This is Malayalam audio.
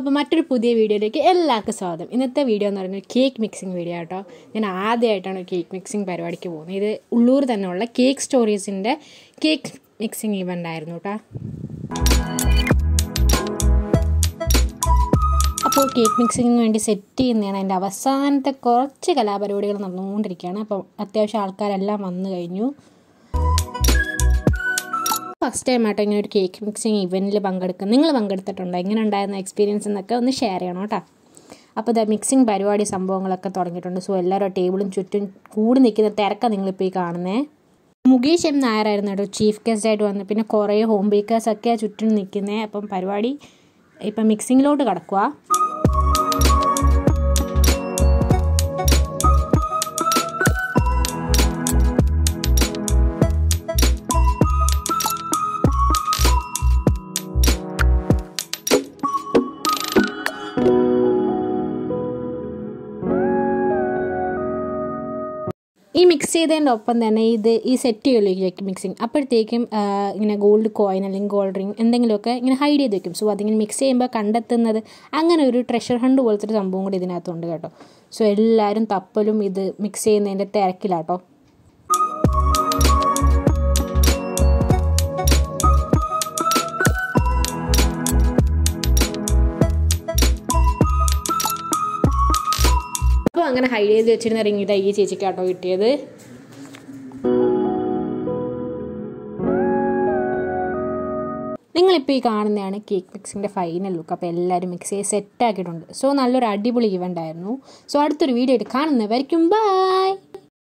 അപ്പോൾ മറ്റൊരു പുതിയ വീഡിയോയിലേക്ക് എല്ലാവർക്കും സ്വാഗതം ഇന്നത്തെ വീഡിയോ എന്ന് പറയുന്നത് കേക്ക് മിക്സിംഗ് വീഡിയോ കേട്ടോ ഞാൻ ആദ്യമായിട്ടാണ് കേക്ക് മിക്സിംഗ് പരിപാടിക്ക് പോകുന്നത് ഇത് ഉള്ളൂർ തന്നെയുള്ള കേക്ക് സ്റ്റോറീസിൻ്റെ കേക്ക് മിക്സിംഗ് ഇവൻ്റ് ആയിരുന്നു കേട്ടോ അപ്പോൾ കേക്ക് മിക്സിങ്ങിന് വേണ്ടി സെറ്റ് ചെയ്യുന്നതാണ് എൻ്റെ അവസാനത്തെ കുറച്ച് കലാപരിപാടികൾ നടന്നുകൊണ്ടിരിക്കുകയാണ് അപ്പോൾ അത്യാവശ്യം ആൾക്കാരെല്ലാം വന്നു കഴിഞ്ഞു ഫസ്റ്റ് ടൈം ആയിട്ട് ഇങ്ങനെ ഒരു കേക്ക് മിക്സിങ് ഇവൻറ്റിൽ പങ്കെടുക്കുക നിങ്ങൾ പങ്കെടുത്തിട്ടുണ്ടോ എങ്ങനെ ഉണ്ടായിരുന്ന എക്സ്പീരിയൻസ് എന്നൊക്കെ ഒന്ന് ഷെയർ ചെയ്യണം കേട്ടോ അപ്പോൾ ഇതാ മിക്സിങ് പരിപാടി സംഭവങ്ങളൊക്കെ തുടങ്ങിയിട്ടുണ്ട് സോ എല്ലാവരും ടേബിളും ചുറ്റും കൂടി നിൽക്കുന്ന തിരക്കാണ് നിങ്ങളിപ്പോൾ ഈ കാണുന്നത് മുകേഷ് എം നായരായിരുന്നു കേട്ടോ ചീഫ് ഗസ്റ്റ് ആയിട്ട് വന്നു പിന്നെ കുറേ ഹോം ബേക്കേഴ്സ് ഒക്കെ ചുറ്റും നിൽക്കുന്നത് അപ്പം പരിപാടി ഇപ്പം മിക്സിങ്ങിലോട്ട് കിടക്കുക ഈ മിക്സ് ചെയ്തതിൻ്റെ ഒപ്പം തന്നെ ഇത് ഈ സെറ്റ് ചെയ്യുമല്ലോ ഈ കേക്ക് മിക്സിങ് അപ്പോഴത്തേക്കും ഇങ്ങനെ ഗോൾഡ് കോയിൻ അല്ലെങ്കിൽ ഗോൾഡ് റിങ് എന്തെങ്കിലുമൊക്കെ ഇങ്ങനെ ഹൈഡ് ചെയ്ത് വെക്കും സോ അതിങ്ങനെ മിക്സ് ചെയ്യുമ്പോൾ കണ്ടെത്തുന്നത് അങ്ങനെ ഒരു ട്രഷർ ഹണ്ട് പോലത്തെ ഒരു സംഭവം കൂടി ഇതിനകത്തുണ്ട് കേട്ടോ സോ എല്ലാവരും തപ്പലും ഇത് മിക്സ് ചെയ്യുന്നതിൻ്റെ തിരക്കിലാട്ടോ അപ്പോൾ അങ്ങനെ ഹൈഡ് ചെയ്ത് വെച്ചിരുന്ന റിങ് ഇതാ ഈ ചേച്ചിക്കാട്ടോ കിട്ടിയത് നിങ്ങളിപ്പോൾ ഈ കാണുന്നതാണ് കേക്ക് മിക്സിൻ്റെ ഫൈനൽ ലുക്ക് അപ്പോൾ എല്ലാവരും മിക്സ് ചെയ്ത് സെറ്റ് ആക്കിയിട്ടുണ്ട് സോ നല്ലൊരു അടിപൊളി ഇവൻ്റ് ആയിരുന്നു സോ അടുത്തൊരു വീഡിയോ ആയിട്ട് കാണുന്നവരിക്കും ബൈ